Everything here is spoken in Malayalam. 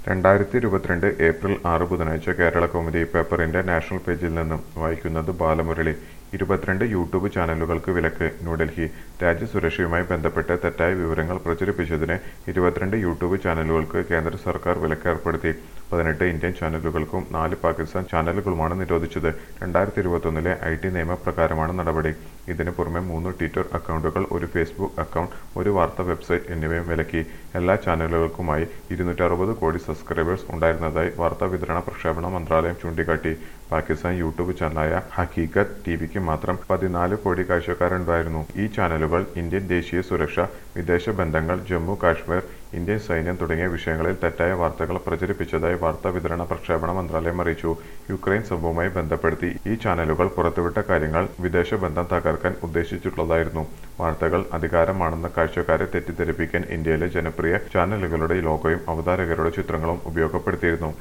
രണ്ടായിരത്തി ഇരുപത്തിരണ്ട് ഏപ്രിൽ ആറ് ബുധനാഴ്ച കേരള കൗമുദി പേപ്പറിന്റെ നാഷണൽ പേജിൽ നിന്നും വായിക്കുന്നത് ബാലമുരളി ഇരുപത്തിരണ്ട് യൂട്യൂബ് ചാനലുകൾക്ക് വിലക്ക് ന്യൂഡൽഹി രാജ്യസുരക്ഷയുമായി ബന്ധപ്പെട്ട് തെറ്റായ വിവരങ്ങൾ പ്രചരിപ്പിച്ചതിന് ഇരുപത്തിരണ്ട് യൂട്യൂബ് ചാനലുകൾക്ക് കേന്ദ്ര സർക്കാർ വിലക്ക് ഏർപ്പെടുത്തി പതിനെട്ട് ഇന്ത്യൻ ചാനലുകൾക്കും നാല് പാകിസ്ഥാൻ ചാനലുകളുമാണ് നിരോധിച്ചത് രണ്ടായിരത്തി ഇരുപത്തൊന്നിലെ ഐ ടി നിയമപ്രകാരമാണ് നടപടി ഇതിന് പുറമെ മൂന്ന് ട്വിറ്റർ അക്കൗണ്ടുകൾ ഒരു ഫേസ്ബുക്ക് അക്കൗണ്ട് ഒരു വാർത്താ വെബ്സൈറ്റ് എന്നിവയും വിലക്കി എല്ലാ ചാനലുകൾക്കുമായി ഇരുന്നൂറ്ററുപത് കോടി സബ്സ്ക്രൈബേഴ്സ് ഉണ്ടായിരുന്നതായി വാർത്താ വിതരണ പ്രക്ഷേപണ മന്ത്രാലയം ചൂണ്ടിക്കാട്ടി പാകിസ്ഥാൻ യൂട്യൂബ് ചാനലായ ഹക്കീക്കത്ത് ടിവിക്ക് മാത്രം പതിനാല് കോടി കാഴ്ചക്കാരുണ്ടായിരുന്നു ഈ ചാനലുകൾ ഇന്ത്യൻ ദേശീയ സുരക്ഷ വിദേശ ബന്ധങ്ങൾ ജമ്മു കാശ്മീർ ഇന്ത്യൻ സൈന്യം തുടങ്ങിയ വിഷയങ്ങളിൽ തെറ്റായ വാർത്തകൾ പ്രചരിപ്പിച്ചതായി വാർത്താ വിതരണ പ്രക്ഷേപണ മന്ത്രാലയം അറിയിച്ചു യുക്രൈൻ സംഭവവുമായി ബന്ധപ്പെടുത്തി ഈ ചാനലുകൾ പുറത്തുവിട്ട കാര്യങ്ങൾ വിദേശ ബന്ധം തകർക്കാൻ ഉദ്ദേശിച്ചിട്ടുള്ളതായിരുന്നു വാർത്തകൾ അധികാരമാണെന്ന കാഴ്ചക്കാരെ തെറ്റിദ്ധരിപ്പിക്കാൻ ഇന്ത്യയിലെ ജനപ്രിയ ചാനലുകളുടെ ലോഗോയും അവതാരകരുടെ ചിത്രങ്ങളും ഉപയോഗപ്പെടുത്തിയിരുന്നു